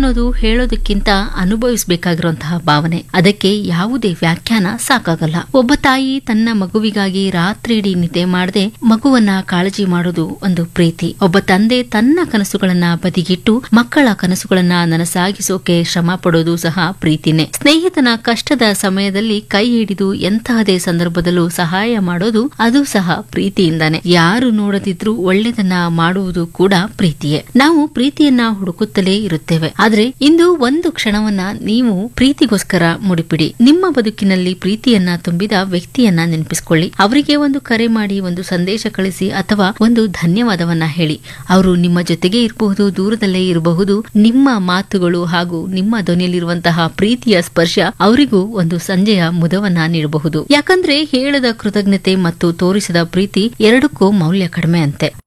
ಅನ್ನೋದು ಹೇಳೋದಕ್ಕಿಂತ ಅನುಭವಿಸಬೇಕಾಗಿರುವಂತಹ ಭಾವನೆ ಅದಕ್ಕೆ ಯಾವುದೇ ವ್ಯಾಖ್ಯಾನ ಸಾಕಾಗಲ್ಲ ಒಬ್ಬ ತಾಯಿ ತನ್ನ ಮಗುವಿಗಾಗಿ ರಾತ್ರಿ ಇಡೀ ನಿದ್ದೆ ಮಾಡದೆ ಮಗುವನ್ನ ಕಾಳಜಿ ಮಾಡೋದು ಒಂದು ಪ್ರೀತಿ ಒಬ್ಬ ತಂದೆ ತನ್ನ ಕನಸುಗಳನ್ನ ಬದಿಗಿಟ್ಟು ಮಕ್ಕಳ ಕನಸುಗಳನ್ನ ನನಸಾಗಿಸೋಕೆ ಶ್ರಮ ಪಡೋದು ಸಹ ಪ್ರೀತಿನೇ ಸ್ನೇಹಿತನ ಕಷ್ಟದ ಸಮಯದಲ್ಲಿ ಕೈ ಹಿಡಿದು ಎಂತಹದೇ ಸಂದರ್ಭದಲ್ಲೂ ಸಹಾಯ ಮಾಡೋದು ಅದು ಸಹ ಪ್ರೀತಿಯಿಂದಾನೆ ಯಾರು ನೋಡದಿದ್ರೂ ಒಳ್ಳೆದನ್ನ ಮಾಡುವುದು ಕೂಡ ಪ್ರೀತಿಯೇ ನಾವು ಪ್ರೀತಿಯನ್ನ ಹುಡುಕುತ್ತಲೇ ಇರುತ್ತೇವೆ ಆದ್ರೆ ಇಂದು ಒಂದು ಕ್ಷಣವನ್ನ ನೀವು ಪ್ರೀತಿಗೋಸ್ಕರ ಮುಡಿಪಿಡಿ ನಿಮ್ಮ ಬದುಕಿನಲ್ಲಿ ಪ್ರೀತಿಯನ್ನ ತುಂಬಿದ ವ್ಯಕ್ತಿಯನ್ನ ನೆನಪಿಸಿಕೊಳ್ಳಿ ಅವರಿಗೆ ಒಂದು ಕರೆ ಮಾಡಿ ಒಂದು ಸಂದೇಶ ಕಳಿಸಿ ಅಥವಾ ಒಂದು ಧನ್ಯವಾದವನ್ನ ಹೇಳಿ ಅವರು ನಿಮ್ಮ ಜೊತೆಗೆ ಇರಬಹುದು ದೂರದಲ್ಲೇ ಇರಬಹುದು ನಿಮ್ಮ ಮಾತುಗಳು ಹಾಗೂ ನಿಮ್ಮ ಧ್ವನಿಯಲ್ಲಿರುವಂತಹ ಪ್ರೀತಿಯ ಸ್ಪರ್ಶ ಅವರಿಗೂ ಒಂದು ಸಂಜೆಯ ಮುದವನ್ನ ನೀಡಬಹುದು ಯಾಕಂದ್ರೆ ಹೇಳದ ಕೃತಜ್ಞತೆ ಮತ್ತು ತೋರಿಸಿದ ಪ್ರೀತಿ ಎರಡಕ್ಕೂ ಮೌಲ್ಯ ಕಡಿಮೆ ಅಂತೆ